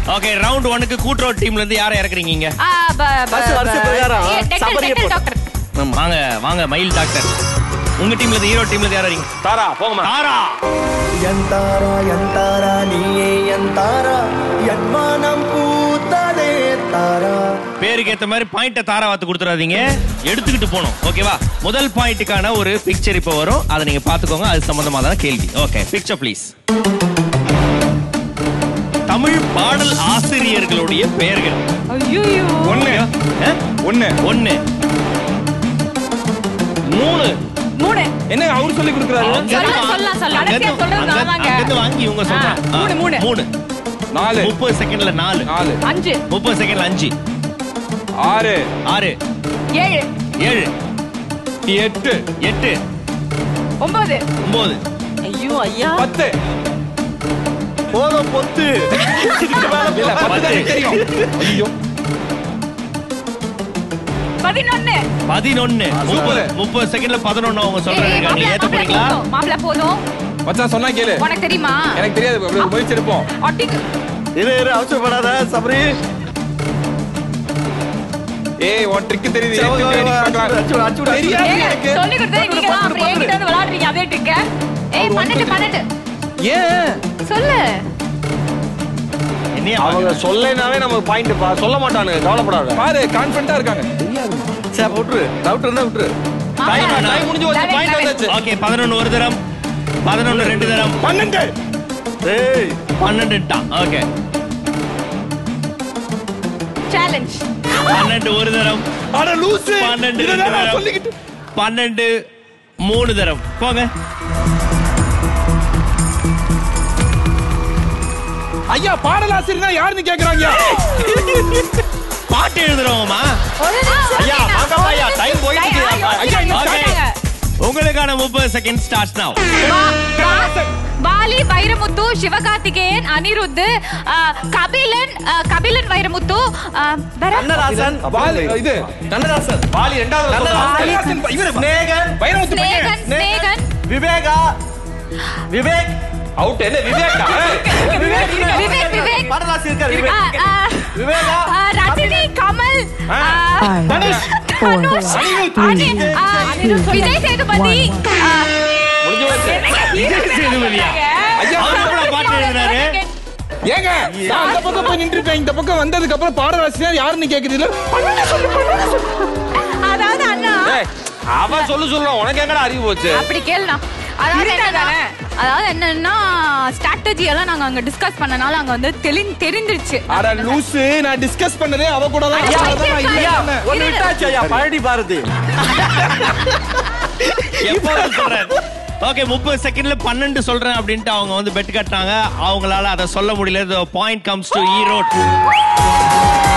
Okay round ஒன்னுக்கு கூட்டுறவு டீம்ல இருந்து யாரை இறக்குறீங்க இங்க ஆ, ப- ப- First வருஷ ப- பிரகாரம் ஏ, dental- சபரியை dental போடு. doctor. வாங்க வாங்க மயில் டாக்டர் உங்க டீம்ல இருந்து ஹீரோ டீம்ல இருந்து யாரா இருக்கீங்க தாரா போங்கம்மா தாரா ఎంతారా ఎంతారా నీయే ఎంతారా యన్మానం పూతదే తారా பேருக்கு ஏத்த மாதிரி பாயிண்ட தாரா வாத்து கொடுத்துறாதீங்க எடுத்துக்கிட்டு போகணும் ஓகேவா முதல் பாயிண்ட்டுக்கான ஒரு பிக்சர் இப்போ வரும் அதை நீங்க பாத்துக்கோங்க அது சம்பந்தமா தான் கேள்வி ஓகே பிக்சர் ப்ளீஸ் தமிழ் பாடல் ஆசிரியர்களுடைய பெயர்கள் ஐயையோ. ஒண்ணு அஹ்? ஒண்ணு ஒண்ணு மூணு மூணு என்ன அவரு சொல்லி கொடுக்குறாரு அங்க சொல்லலாம், இருந்து சொல்லலாம், சொல்லலாம். அங்க கடைசியா இருந்து- சொல்றது அங்க- ஆமாங்க. அங்க இருந்து வாங்கி இவங்க சொல்றாங்க ஆ, மூணு, மூணு. மூணு நாலு முப்பது செகண்ட்ல நாலு நாலு அஞ்சு முப்பது செகண்ட்ல அஞ்சு ஆறு ஆறு ஏழு ஏழு எட்டு எட்டு ஒன்பது ஒன்பது ஐயோ ஐயா பத்து போதும் பொத்து இல்ல பத்து தான் எனக்கு தெரியும் ஐயோ பதினொன்னு பதினொன்னு முப்பது முப்பது செகண்ட்ல பதினொன்னு அவங்க சொல்றாங்க ஏய், நீங்க மாப்பிள, ஏத்த மாப்பிள போறீங்களா போதும், மாப்பிள போதும் மச்சான் சொன்னா கேளு உனக்கு தெரியுமா எனக்கு தெரியாது அப்படியே முயற்சிருப்போம் அட்டிக்கு இரு இரு அவசரப்படாத சபரி ஏய் உன் ட்ரிக் தெரியுது சரி, என் trick ஓகே, எனக்கு ஓகே, பார்க்கலாம். அடிச்சு விடு, அடிச்சு விடு, அடிச்சு விடு. தெரியாது ஏங்க, எனக்கு சொல்லி கொடுத்தா நீங்க தான் அப்புறம் என்கிட்ட வந்து விளையாடுறீங்க அதே ட்ரிக்க ஏய் பன்னெண்டு பன்னெண்டு ஏன் சொல்லு என்னையா அவங்க சொல்லனாவே நமக்கு பாயிண்ட் சொல்ல மாட்டானுங்க கவலைப்படாத பாரு கான்ஃபிடண்டா இருக்காங்க சரி விட்டுரு டவுட் இருந்தா விட்டுரு Time மாப்பிள, time முடிஞ்சு போச்சு, Eleven, point eleven. வந்தாச்சு. ஓகே பதினொன்னு ஒரு தரம் பதினொன்னு ரெண்டு தரம் பன்னெண்டு ஏய் பன்னெண்டுட்டான் ஓகே சேலஞ்ச் பன்னெண்டு ஒரு தரம் அட லூசு பன்னெண்டு இதை ரெண்டு தான் நான் தரம் சொல்லிக்கிட்டு பன்னெண்டு மூணு தரம் போங்க ஐயா பாடலாசிரியர் யாருன்னு கேக்குறாங்க பாட்டு எழுதுறோமா ஐயா வாங்கப்பா, ஐயா, time போயிட்டு இருக்கு. ஐயா, இன்னும் Okay. உங்களுக்கான முப்பது second start now Bali Vairamuthu Sivakarthikeyan Anirudh ஆ, கபிலன் ஆ, கபிலன் வைரமுத்து ஆ, வேற? கண்ணதாசன் பாலு, இது கண்ணதாசன் பாலி ரெண்டாவது கண்ணதாசன் இவரு ஸ்நேகன் வைரமுத்து பையன் ஸ்நேகன் ஸ்நேகன் விவேகா விவேக் அவுட் என்ன விவேக்கா விவேக் விவேக் பாடலாசி இருக்காரு ஆ, விவேக் ஆ, விவேகா ஆ, ரஜினி கமல் ஆ, தனுஷ் தனுஷ் அனி- ஆ, விஜய் சேதுபதி ஆ, முடிஞ்சு போச்சு என்னங்க hero விஜய் சேதுபதியா? ஐயா அவர் எப்படா பாட்டு எழுதுனாரு? ஏங்க நான் அந்த பக்கம் போய் நின்றுப்பேன் இந்த பக்கம் வந்ததுக்கு அப்புறம் பாடலாசிரியர் யாருன்னு கேக்குது இல்ல அதாவது அண்ணா அவன் சொல்லு சொல்லுவான் உனக்கு எங்கடா அறிவு போச்சு அப்படி கேளுண்ணா அதாவது என்னன்னா அதாவது என்னன்னா ஸ்ட்ராட்டஜி எல்லாம் நாங்க அங்க டிஸ்கஸ் பண்ணனால அங்க வந்து தெளி- தெரிஞ்சிருச்சு அட லூசு நான் டிஸ்கஸ் பண்ணதே அவ கூட தான் ஐயா, அதான் நான் ஐயா, இல்ல ஒன்னு விட்டாச்சு ஐயா பழனி பாரதி எப்போதும் சொல்றேன் ஓகே முப்பது செகண்ட்ல பன்னெண்டு சொல்றேன் அப்படின்ட்டு அவங்க வந்து பெட் கட்டினாங்க அவங்களால அதை சொல்ல முடியல பாயிண்ட் கம்ஸ் டு ஈரோட்